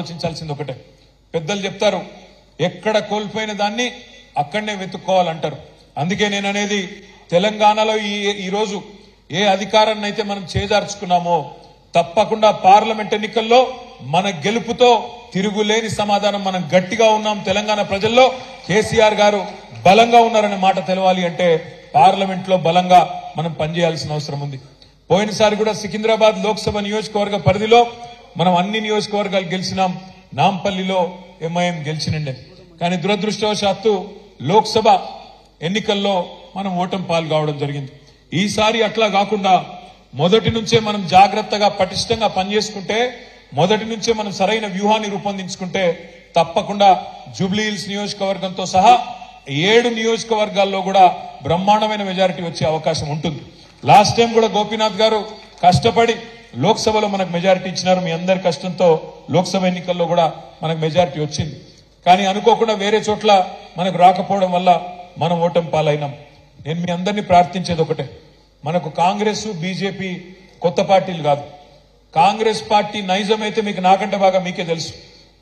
ఆలోచించాల్సింది ఒకటే పెద్దలు చెప్తారు ఎక్కడ కోల్పోయిన దాన్ని అక్కడనే వెతుక్కోవాలంటారు అందుకే నేను అనేది తెలంగాణలో ఈ ఈ రోజు ఏ అధికారాన్ని అయితే మనం చేజార్చుకున్నామో తప్పకుండా పార్లమెంట్ ఎన్నికల్లో మన గెలుపుతో తిరుగులేని సమాధానం మనం గట్టిగా ఉన్నాం తెలంగాణ ప్రజల్లో కేసీఆర్ గారు బలంగా ఉన్నారనే మాట తెలవాలి అంటే పార్లమెంట్ లో బలంగా మనం పనిచేయాల్సిన అవసరం ఉంది పోయినసారి కూడా సికింద్రాబాద్ లోక్సభ నియోజకవర్గ పరిధిలో మనం అన్ని నియోజకవర్గాలు గెలిచినాం నాంపల్లిలో ఎంఐఎం గెలిచినండే కానీ దురదృష్టవశాత్తు లోక్సభ ఎన్నికల్లో మనం ఓటమి పాలు కావడం జరిగింది ఈసారి అట్లా కాకుండా మొదటి నుంచే మనం జాగ్రత్తగా పటిష్టంగా పనిచేసుకుంటే మొదటి నుంచే మనం సరైన వ్యూహాన్ని రూపొందించుకుంటే తప్పకుండా జూబ్లీ హిల్స్ నియోజకవర్గంతో సహా ఏడు నియోజకవర్గాల్లో కూడా బ్రహ్మాండమైన మెజారిటీ వచ్చే అవకాశం ఉంటుంది లాస్ట్ టైం కూడా గోపీనాథ్ గారు కష్టపడి లోక్సభలో మనకు మెజారిటీ ఇచ్చినారు మీ అందరి కష్టంతో లోక్సభ ఎన్నికల్లో కూడా మనకు మెజారిటీ వచ్చింది కానీ అనుకోకుండా వేరే చోట్ల మనకు రాకపోవడం వల్ల మనం ఓటమి పాలైనాం నేను మీ అందరినీ ప్రార్థించేది ఒకటే మనకు కాంగ్రెస్ బీజేపీ కొత్త పార్టీలు కాదు కాంగ్రెస్ పార్టీ నైజం అయితే మీకు నాకంటే బాగా మీకే తెలుసు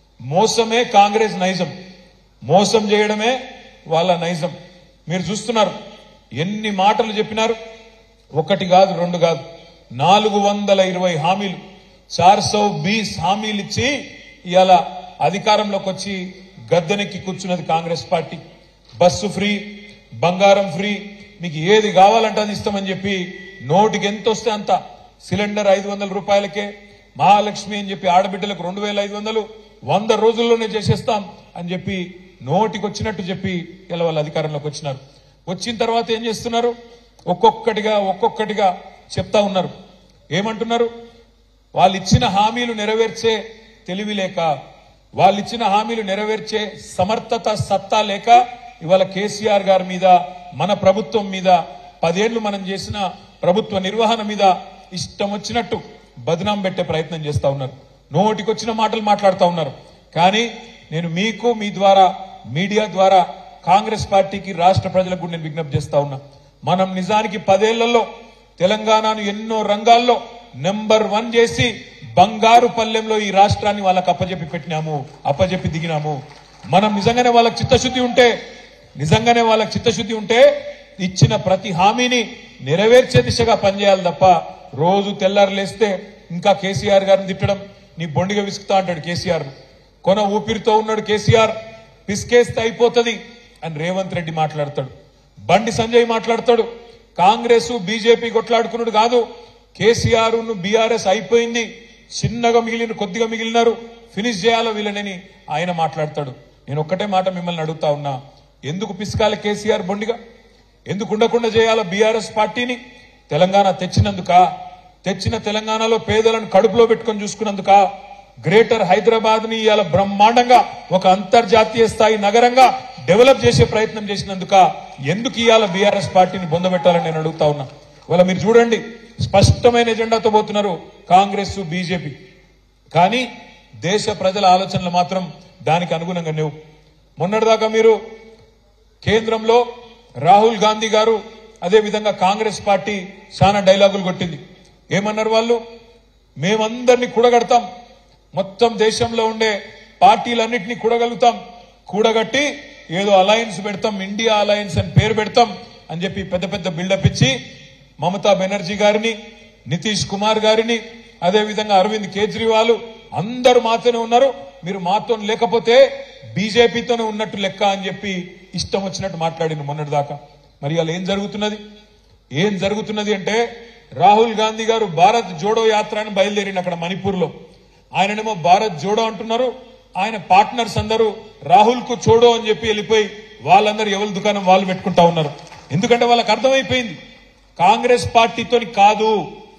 మోసమే కాంగ్రెస్ నైజం మోసం చేయడమే వాళ్ళ నైజం మీరు చూస్తున్నారు ఎన్ని మాటలు చెప్పినారు ఒకటి కాదు రెండు కాదు నాలుగు వందల ఇరవై హామీలు చార్ సౌ బీస్ హామీలు ఇచ్చి ఇవాళ అధికారంలోకి వచ్చి గద్దెనెక్కి కూర్చున్నది కాంగ్రెస్ పార్టీ బస్సు ఫ్రీ బంగారం ఫ్రీ మీకు ఏది కావాలంటే అది ఇస్తామని చెప్పి నోటికి ఎంత వస్తే అంత సిలిండర్ ఐదు వందల రూపాయలకే మహాలక్ష్మి అని చెప్పి ఆడబిడ్డలకు రెండు వేల ఐదు వందలు వంద రోజుల్లోనే చేసేస్తాం అని చెప్పి నోటికి వచ్చినట్టు చెప్పి ఇలా వాళ్ళు అధికారంలోకి వచ్చినారు వచ్చిన తర్వాత ఏం చేస్తున్నారు ఒక్కొక్కటిగా ఒక్కొక్కటిగా చెప్తా ఉన్నారు ఏమంటున్నారు వాళ్ళు ఇచ్చిన హామీలు నెరవేర్చే తెలివి లేక వాళ్ళు ఇచ్చిన హామీలు నెరవేర్చే సమర్థత సత్తా లేక ఇవాళ కేసీఆర్ గారి మీద మన ప్రభుత్వం మీద పదేళ్లు మనం చేసిన ప్రభుత్వ నిర్వహణ మీద ఇష్టం వచ్చినట్టు బదనాం పెట్టే ప్రయత్నం చేస్తా ఉన్నారు నోటికొచ్చిన మాటలు మాట్లాడుతూ ఉన్నారు కానీ నేను మీకు మీ ద్వారా మీడియా ద్వారా కాంగ్రెస్ పార్టీకి రాష్ట్ర ప్రజలకు కూడా నేను విజ్ఞప్తి చేస్తా ఉన్నా మనం నిజానికి పదేళ్లలో తెలంగాణను ఎన్నో రంగాల్లో నెంబర్ వన్ చేసి బంగారు పల్లెంలో ఈ రాష్ట్రాన్ని వాళ్ళకి అప్పజెప్పి పెట్టినాము అప్పజెప్పి దిగినాము మనం నిజంగానే వాళ్ళకి చిత్తశుద్ధి ఉంటే నిజంగానే వాళ్ళకి చిత్తశుద్ధి ఉంటే ఇచ్చిన ప్రతి హామీని నెరవేర్చే దిశగా పనిచేయాలి తప్ప రోజు తెల్లారు లేస్తే ఇంకా కేసీఆర్ గారిని తిట్టడం నీ బొండిగా విసుకుతా అంటాడు కేసీఆర్ కొన ఊపిరితో ఉన్నాడు కేసీఆర్ పిసికేస్తే అయిపోతుంది అని రేవంత్ రెడ్డి మాట్లాడతాడు బండి సంజయ్ మాట్లాడతాడు కాంగ్రెస్ బీజేపీ కొట్లాడుకున్నాడు కాదు కేసీఆర్ బీఆర్ఎస్ అయిపోయింది చిన్నగా మిగిలిన కొద్దిగా మిగిలినారు ఫినిష్ చేయాలో వీళ్ళనని ఆయన మాట్లాడతాడు నేను ఒక్కటే మాట మిమ్మల్ని అడుగుతా ఉన్నా ఎందుకు పిసకాలి కేసీఆర్ బొండిగా ఎందుకు ఉండకుండా చేయాలో బీఆర్ఎస్ పార్టీని తెలంగాణ తెచ్చినందుక తెచ్చిన తెలంగాణలో పేదలను కడుపులో పెట్టుకొని చూసుకున్నందుక గ్రేటర్ హైదరాబాద్ ని ఇవాళ బ్రహ్మాండంగా ఒక అంతర్జాతీయ స్థాయి నగరంగా డెవలప్ చేసే ప్రయత్నం చేసినందుక ఎందుకు ఇవాళ బీఆర్ఎస్ పార్టీని బొందబెట్టాలని నేను అడుగుతా ఉన్నా ఇవాళ మీరు చూడండి స్పష్టమైన ఎజెండాతో పోతున్నారు కాంగ్రెస్ బీజేపీ కానీ దేశ ప్రజల ఆలోచనలు మాత్రం దానికి అనుగుణంగా లేవు మొన్నటిదాకా మీరు కేంద్రంలో రాహుల్ గాంధీ గారు అదే విధంగా కాంగ్రెస్ పార్టీ చాలా డైలాగులు కొట్టింది ఏమన్నారు వాళ్ళు మేమందరినీ కూడగడతాం మొత్తం దేశంలో ఉండే పార్టీలన్నింటినీ కూడగలుగుతాం కూడగట్టి ఏదో అలయన్స్ పెడతాం ఇండియా అలయన్స్ అని పేరు పెడతాం అని చెప్పి పెద్ద పెద్ద బిల్డప్ ఇచ్చి మమతా బెనర్జీ గారిని నితీష్ కుమార్ గారిని అదే విధంగా అరవింద్ కేజ్రీవాల్ అందరూ మాతోనే ఉన్నారు మీరు మాతో లేకపోతే బీజేపీతోనే ఉన్నట్టు లెక్క అని చెప్పి ఇష్టం వచ్చినట్టు మాట్లాడింది మొన్నటి దాకా మరి అలా ఏం జరుగుతున్నది ఏం జరుగుతున్నది అంటే రాహుల్ గాంధీ గారు భారత్ జోడో యాత్ర అని బయలుదేరింది అక్కడ మణిపూర్ లో ఆయననేమో భారత్ జోడో అంటున్నారు ఆయన పార్ట్నర్స్ అందరూ రాహుల్ కు చోడో అని చెప్పి వెళ్ళిపోయి వాళ్ళందరూ ఎవరి దుకాణం వాళ్ళు పెట్టుకుంటా ఉన్నారు ఎందుకంటే వాళ్ళకి అర్థమైపోయింది కాంగ్రెస్ పార్టీతోని కాదు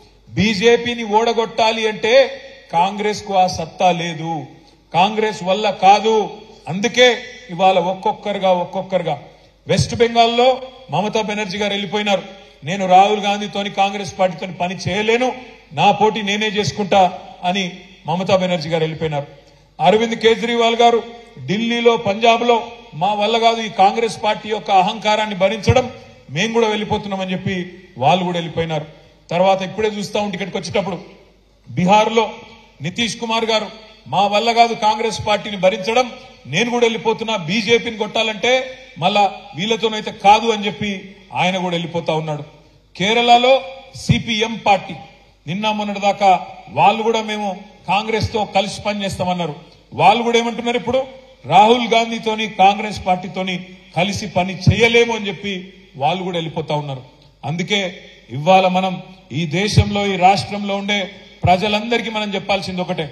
బీజేపీని ఓడగొట్టాలి అంటే కాంగ్రెస్ కు ఆ సత్తా లేదు కాంగ్రెస్ వల్ల కాదు అందుకే ఇవాళ ఒక్కొక్కరుగా ఒక్కొక్కరుగా వెస్ట్ బెంగాల్లో మమతా బెనర్జీ గారు వెళ్ళిపోయినారు నేను రాహుల్ గాంధీతోని కాంగ్రెస్ పార్టీతోని పని చేయలేను నా పోటీ నేనే చేసుకుంటా అని మమతా బెనర్జీ గారు వెళ్ళిపోయినారు అరవింద్ కేజ్రీవాల్ గారు ఢిల్లీలో పంజాబ్ లో మా వల్ల కాదు ఈ కాంగ్రెస్ పార్టీ యొక్క అహంకారాన్ని భరించడం మేము కూడా వెళ్ళిపోతున్నామని చెప్పి వాళ్ళు కూడా వెళ్ళిపోయినారు తర్వాత ఇప్పుడే చూస్తా ఉంటే ఇక్కడికి వచ్చేటప్పుడు బీహార్ లో నితీష్ కుమార్ గారు మా వల్ల కాదు కాంగ్రెస్ పార్టీని భరించడం నేను కూడా వెళ్ళిపోతున్నా బీజేపీని కొట్టాలంటే మళ్ళా వీళ్ళతోనైతే కాదు అని చెప్పి ఆయన కూడా వెళ్ళిపోతా ఉన్నాడు కేరళలో సిపిఎం పార్టీ నిన్న మొన్నటి దాకా వాళ్ళు కూడా మేము కాంగ్రెస్ తో కలిసి పనిచేస్తామన్నారు వాళ్ళు కూడా ఏమంటున్నారు ఇప్పుడు రాహుల్ గాంధీతోని కాంగ్రెస్ పార్టీతోని కలిసి పని చేయలేము అని చెప్పి వాళ్ళు కూడా వెళ్ళిపోతా ఉన్నారు అందుకే ఇవాళ మనం ఈ దేశంలో ఈ రాష్ట్రంలో ఉండే ప్రజలందరికీ మనం చెప్పాల్సింది ఒకటే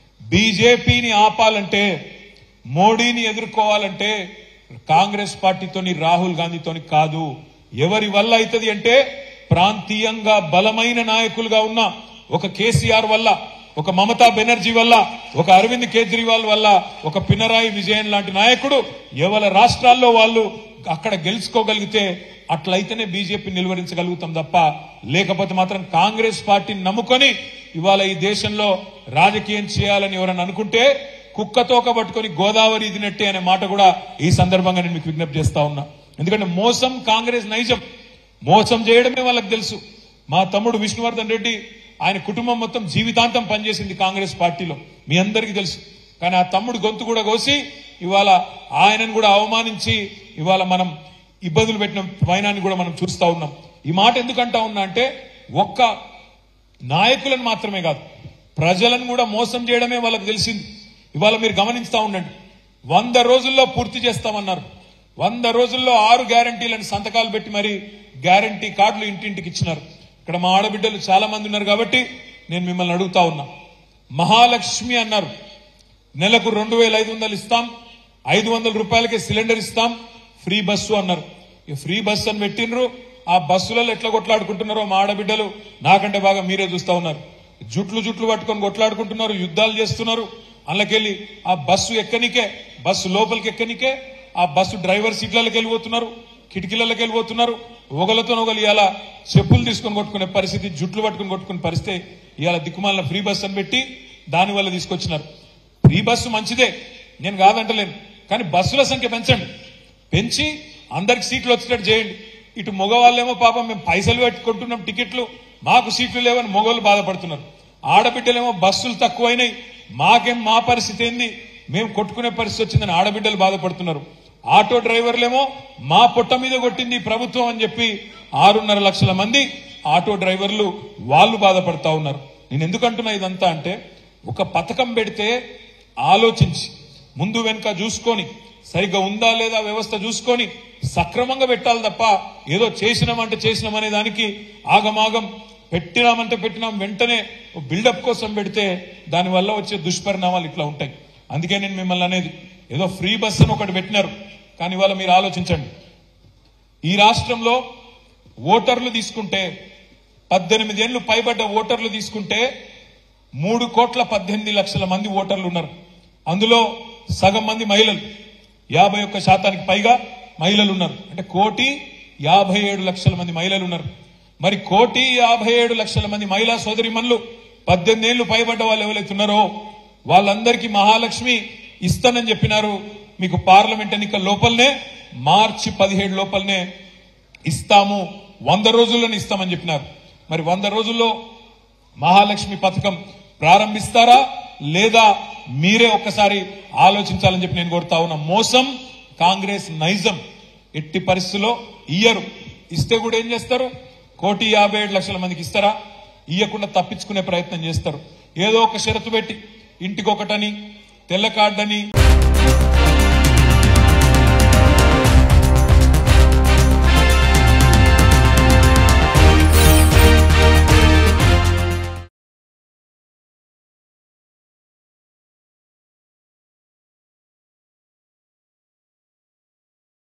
బీజేపీని ఆపాలంటే మోడీని ఎదుర్కోవాలంటే కాంగ్రెస్ పార్టీతోని రాహుల్ గాంధీతోని కాదు ఎవరి వల్ల అవుతుంది అంటే ప్రాంతీయంగా బలమైన నాయకులుగా ఉన్న ఒక కేసీఆర్ వల్ల ఒక మమతా బెనర్జీ వల్ల ఒక అరవింద్ కేజ్రీవాల్ వల్ల ఒక పినరాయి విజయన్ లాంటి నాయకుడు ఎవరి రాష్ట్రాల్లో వాళ్ళు అక్కడ గెలుచుకోగలిగితే అట్లయితేనే బీజేపీ నిలువరించగలుగుతాం తప్ప లేకపోతే మాత్రం కాంగ్రెస్ పార్టీని నమ్ముకొని ఇవాళ ఈ దేశంలో రాజకీయం చేయాలని ఎవరన్నా అనుకుంటే కుక్కతోక పట్టుకొని గోదావరి ఇదినట్టే అనే మాట కూడా ఈ సందర్భంగా నేను మీకు విజ్ఞప్తి చేస్తా ఉన్నా ఎందుకంటే మోసం కాంగ్రెస్ నైజం మోసం చేయడమే వాళ్ళకి తెలుసు మా తమ్ముడు విష్ణువర్ధన్ రెడ్డి ఆయన కుటుంబం మొత్తం జీవితాంతం పనిచేసింది కాంగ్రెస్ పార్టీలో మీ అందరికీ తెలుసు కానీ ఆ తమ్ముడు గొంతు కూడా కోసి ఇవాళ ఆయనను కూడా అవమానించి ఇవాళ మనం ఇబ్బందులు పెట్టిన వైనాన్ని కూడా మనం చూస్తా ఉన్నాం ఈ మాట ఎందుకంటా ఉన్నా అంటే ఒక్క నాయకులను మాత్రమే కాదు ప్రజలను కూడా మోసం చేయడమే వాళ్ళకి తెలిసింది ఇవాళ మీరు గమనిస్తా ఉండండి వంద రోజుల్లో పూర్తి చేస్తామన్నారు వంద రోజుల్లో ఆరు గ్యారంటీలను సంతకాలు పెట్టి మరి గ్యారంటీ కార్డులు ఇంటింటికి ఇచ్చినారు ఇక్కడ మా ఆడబిడ్డలు చాలా మంది ఉన్నారు కాబట్టి నేను మిమ్మల్ని అడుగుతా ఉన్నా మహాలక్ష్మి అన్నారు నెలకు రెండు వేల ఐదు వందలు ఇస్తాం ఐదు వందల రూపాయలకే సిలిండర్ ఇస్తాం ఫ్రీ బస్సు అన్నారు ఈ ఫ్రీ బస్సు అని పెట్టినరు ఆ బస్సులలో ఎట్లా కొట్లాడుకుంటున్నారో మా ఆడబిడ్డలు నాకంటే బాగా మీరే చూస్తా ఉన్నారు జుట్లు జుట్లు పట్టుకొని కొట్లాడుకుంటున్నారు యుద్ధాలు చేస్తున్నారు అందులోకెళ్ళి ఆ బస్సు ఎక్కనికే బస్సు లోపలికి ఎక్కనికే ఆ బస్సు డ్రైవర్ సీట్లకి వెళ్ళిపోతున్నారు కిటికీలకి వెళ్ళిపోతున్నారు ఒకలతో ఒకరు ఇవాళ చెప్పులు తీసుకొని కొట్టుకునే పరిస్థితి జుట్లు పట్టుకొని కొట్టుకునే పరిస్థితి ఇవాళ దిక్కుమాలిన ఫ్రీ బస్ అని పెట్టి దాని వల్ల తీసుకొచ్చినారు ఫ్రీ బస్సు మంచిదే నేను కాదంటలేను కానీ బస్సుల సంఖ్య పెంచండి పెంచి అందరికి సీట్లు వచ్చేటట్టు చేయండి ఇటు మగవాళ్ళేమో పాపం మేము పైసలు పెట్టుకుంటున్నాం టికెట్లు మాకు సీట్లు లేవని మగవాళ్ళు బాధపడుతున్నారు ఆడబిడ్డలేమో బస్సులు తక్కువైనాయి మాకేం మా పరిస్థితి ఏంది మేము కొట్టుకునే పరిస్థితి వచ్చిందని ఆడబిడ్డలు బాధపడుతున్నారు ఆటో డ్రైవర్లేమో మా పొట్ట మీద కొట్టింది ఈ ప్రభుత్వం అని చెప్పి ఆరున్నర లక్షల మంది ఆటో డ్రైవర్లు వాళ్ళు బాధపడతా ఉన్నారు నేను ఎందుకంటున్నా ఇదంతా అంటే ఒక పథకం పెడితే ఆలోచించి ముందు వెనుక చూసుకొని సరిగ్గా ఉందా లేదా వ్యవస్థ చూసుకొని సక్రమంగా పెట్టాలి తప్ప ఏదో చేసినామంటే చేసినామనే దానికి ఆగమాగం పెట్టినామంటే పెట్టినాం వెంటనే బిల్డప్ కోసం పెడితే దానివల్ల వచ్చే దుష్పరిణామాలు ఇట్లా ఉంటాయి అందుకే నేను మిమ్మల్ని అనేది ఏదో ఫ్రీ బస్ అని ఒకటి పెట్టినారు కానీ ఇవాళ మీరు ఆలోచించండి ఈ రాష్ట్రంలో ఓటర్లు తీసుకుంటే పద్దెనిమిది ఏళ్లు పైబడ్డ ఓటర్లు తీసుకుంటే మూడు కోట్ల పద్దెనిమిది లక్షల మంది ఓటర్లు ఉన్నారు అందులో సగం మంది మహిళలు యాభై ఒక్క శాతానికి పైగా మహిళలు ఉన్నారు అంటే కోటి యాభై ఏడు లక్షల మంది మహిళలు ఉన్నారు మరి కోటి యాభై ఏడు లక్షల మంది మహిళా సోదరిమణులు పద్దెనిమిది ఏళ్లు పైబడ్డ వాళ్ళు ఎవరైతే ఉన్నారో వాళ్ళందరికీ మహాలక్ష్మి ఇస్తానని చెప్పినారు మీకు పార్లమెంట్ ఎన్నికల లోపలనే మార్చి పదిహేడు లోపలనే ఇస్తాము వంద రోజుల్లోనే ఇస్తామని చెప్పినారు మరి వంద రోజుల్లో మహాలక్ష్మి పథకం ప్రారంభిస్తారా లేదా మీరే ఒక్కసారి ఆలోచించాలని చెప్పి నేను కోరుతా ఉన్నా మోసం కాంగ్రెస్ నైజం ఎట్టి పరిస్థితుల్లో ఇయ్యరు ఇస్తే కూడా ఏం చేస్తారు కోటి యాభై ఏడు లక్షల మందికి ఇస్తారా ఇయ్యకుండా తప్పించుకునే ప్రయత్నం చేస్తారు ఏదో ఒక షరతు పెట్టి ఇంటికొకటని తెల్ల కార్డని